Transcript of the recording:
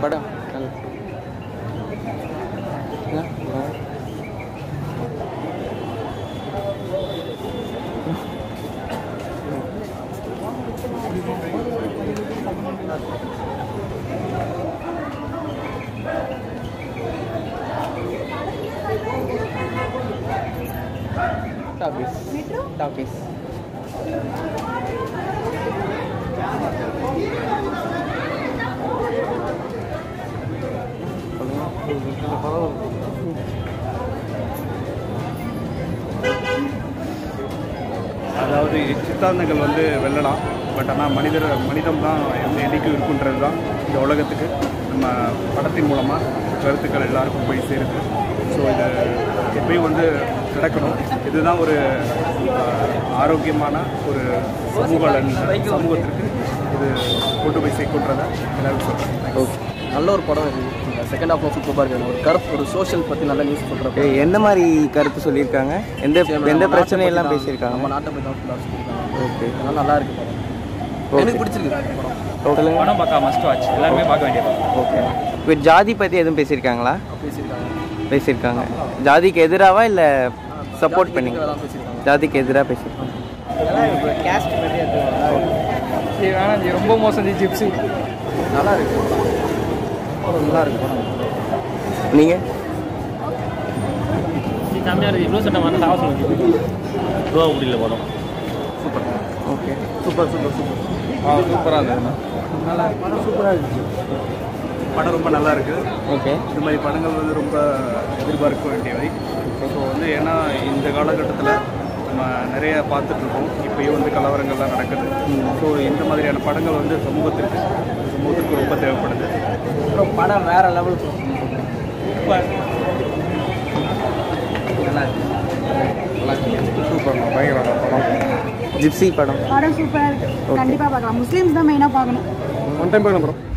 படம் நல்ல என்ன? டாபிஸ் டாபிஸ் அதாவது சித்தாந்தங்கள் வந்து வெல்லலாம் பட் ஆனால் மனிதர் மனிதம் தான் எந்த என்னைக்கும் இருக்குன்றது தான் இந்த உலகத்துக்கு நம்ம படத்தின் மூலமாக கருத்துக்கள் எல்லாருக்கும் போய் சேருது ஸோ இது எப்பயும் வந்து நடக்கணும் இதுதான் ஒரு ஆஹ், ஆரோக்கியமான ஒரு சமூக நலன் சமூகத்திற்கு இது கொண்டு போய் சேர்க்குன்றதை எல்லாருக்கும் சொல்கிறேன் ஓகே நல்ல ஒரு படம் இது செகண்ட் ஹாஃப் சூப்பராக இருக்கு ஒரு கருத்து ஒரு சோஷியல் பற்றி நல்ல நியூஸ் சொல்கிறப்ப ஏய், என்ன மாதிரி கருத்து சொல்லியிருக்காங்க எந்த எந்த பிரச்சனையெல்லாம் பேசியிருக்காங்க நம்ம நாட்டை பற்றி தான் ஃபுல்லாக சொல்லியிருக்காங்க ஓகே அதனால நல்லா இருக்கு படம் எனக்கு பிடிச்சிருக்கு படம் சொல்லுங்க படம் பார்க்க மஸ்ட் வாட்ச் எல்லாருமே பார்க்க வேண்டியது ஓகே இப்போ ஜாதி பற்றி எதுவும் பேசியிருக்காங்களா பேசியிருக்காங்க பேசியிருக்காங்க ஜாதிக்கு எதிராவா இல்லை சப்போர்ட் பண்ணி தான் பேசியிருக்காங்க ஜாதிக்கு எதிராக பேசியிருக்காங்க கேஸ்ட் வேணாம் ஜி ரொம்ப மோசம் ஜி ஜிப்ஸி நல்லா இருக்கு படம் நல்லா இருக்கு படம் நீங்கள் கம்மியாக இருக்குது இவ்வளோ சட்டம் வந்து சாவ சொல்லுங்க ரூபா முடியல படம் ஓகே சூப்பர் சூப்பர் சூப்பர் ஆ சூப்பராக இருந்தது நல்லா படம் சூப்பராக இருந்துச்சு படம் ரொம்ப நல்லா இருக்குது ஓகே இந்த மாதிரி படங்கள் வந்து ரொம்ப எதிர்பார்க்க வேண்டியவை ஸோ வந்து ஏன்னா இந்த காலகட்டத்தில் நம்ம நிறைய பார்த்துட்ருக்கோம் இப்பயும் வந்து கலவரங்கள்லாம் நடக்குது ஸோ இந்த மாதிரியான படங்கள் வந்து சமூகத்திற்கு சமூகத்திற்கு ரொம்ப தேவைப்படுது அப்புறம் படம் வேற லெவல் நல்லா இருக்கு நல்லா இருக்கு சூப்பர் பயங்கரமான படம் ஜிப்சி படம் படம் சூப்பராக இருக்கு கண்டிப்பாக பார்க்கலாம் முஸ்லீம்ஸ் தான் மெயினாக பார்க்கணும் ஒன் டைம் பார்க்கணும் ப்ரோ